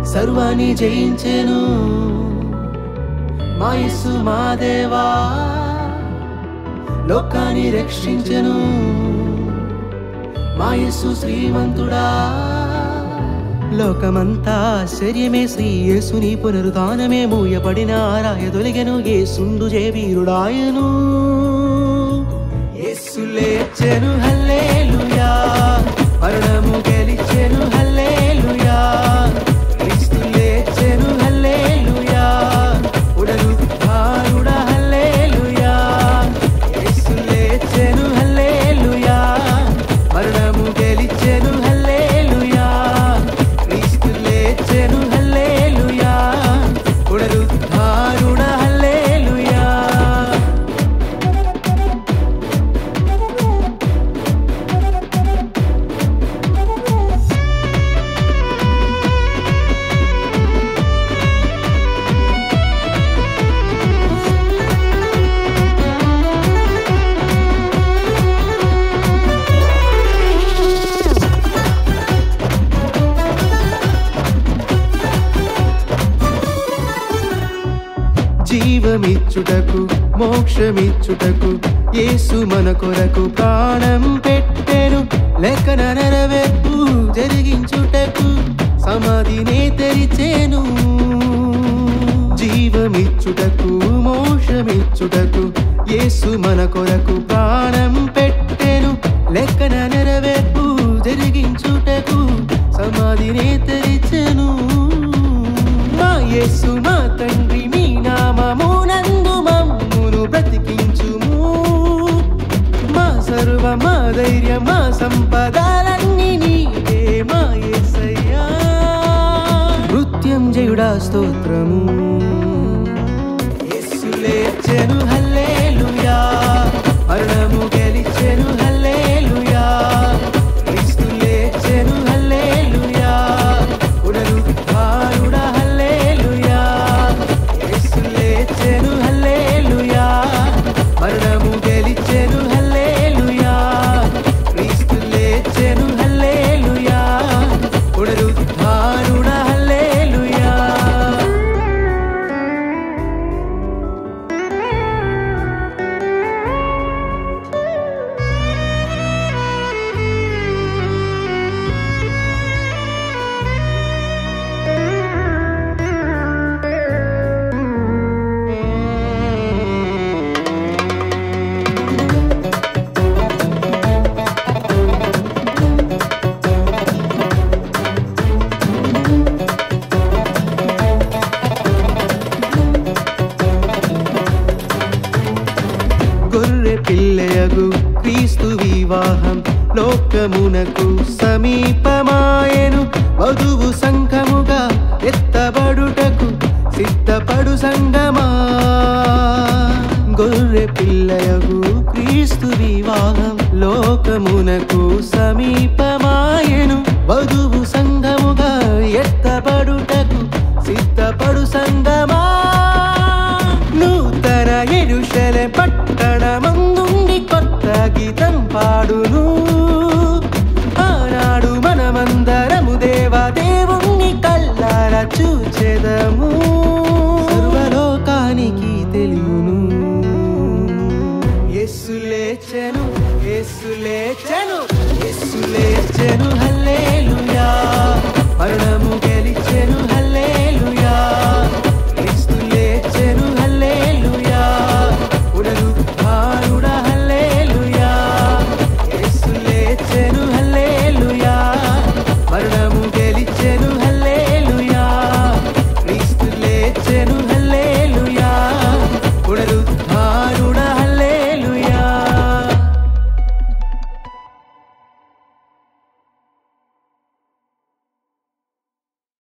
సర్వాన్ని జయించెను మా యేసు మా దేవా లోకాన్ని రక్షించెను మా యేసు శ్రీమంతుడా లోకమంతా ఆశ్చర్యమే శ్రీ యేసుని పునరుదానమే మూయబడిన రాయ తొలిగెను యేసుండు జయ వీరుడాయను యేసు లేచెను హల్లేలుయా మరణము గెలిచెను హల్లేలుయా క్రీస్తు లేచెను హల్లేలుయా ఉడలు భారుడ హల్లేలుయా యేసు లేచెను హల్లేలుయా మరణము గెలిచెను హల్లేలుయా క్రీస్తు లేచెను హల్లేలుయా ఉడలు భారుడ హల్లేలుయా జీవమిచ్చుటకు మోక్షమిచ్చుటకు యేసు మన కొరకు ప్రాణం పెట్టెను లెక్కన నెరవేర్పు జరిగించుటకు సమాధినే తెరిచేను జీవమిచ్చుటకు మోక్షమిచ్చుటకు యేసు మన కొరకు ప్రాణం పెట్టెను లెక్కన నెరవేర్పు జరిగించుటకు సమాధినే తెరిచెను మా యేసు మా తండ్రి మీ నామమునందు మమ్మును బ్రతికించుము మా సర్వ మా ధైర్య మా సంపదలన్నీ నీవే మా యేసయ్యా నృత్యం జయుడా స్తోత్రము యేసు లేచెను హల్లేలుయా మరణము గెలిచెను హల్లేలుయా క్రీస్తు లేచెను హల్లేలుయా ఉడలు భారుడ హల్లేలుయా యేసు లేచెను హల్లేలుయా మరణము గెలిచెను హల్లేలుయా క్రీస్తు లేచెను హల్లేలుయా ఉడలు భారుడ హల్లేలుయా గొర్రె పిల్లయగు క్రీస్తు వివాహం లోకమునకు సమీపమాయెను వధువు సంఘముగా ఎత్తబడుటకు సిద్ధపడు సంగమా గొర్రె పిల్లయగు క్రీస్తు వివాహం లోకమునకు సమీపమాయెను వధువు సంఘముగా ఎత్తబడుటకు సిద్ధపడు సంగమా నూతన ఎరుషలే పట్టణమందుండి కొత్త గీతం పాడును ఆనాడు మనమందరము దేవా దేవుణ్ణి కల్లార చూచెదము సర్వలోకానికి తెలియను యేసు లేచెను యేసు లేచెను యేసు లేచెను